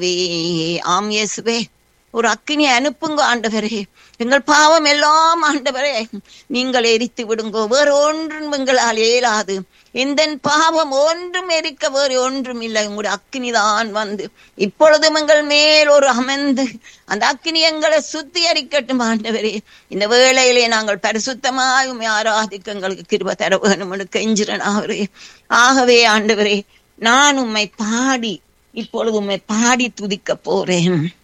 ஆம் இயேசுவே ஒரு அக்கினி அனுப்புங்க ஆண்டவரே எங்கள் பாவம் எல்லாம் ஆண்டவரே நீங்கள் எரித்து விடுங்கோ வேறு ஒன்றும் எங்களால் இயலாது எந்த பாவம் ஒன்றும் எரிக்க வேறு ஒன்றும் இல்லை உங்களுடைய அக்கினிதான் வந்து இப்பொழுதும் எங்கள் மேல் ஒரு அமர்ந்து அந்த அக்கினி எங்களை சுத்திகரிக்கட்டும் ஆண்டவரே இந்த வேளையிலே நாங்கள் பரிசுத்தமாய் உம்மை ஆராதிக்க எங்களுக்கு கிருப தர வேணும்னு கெஞ்சிறன் ஆகவே ஆகவே ஆண்டவரே நான் உம்மை பாடி இப்பொழுது உம்மை பாடி துதிக்க போறேன்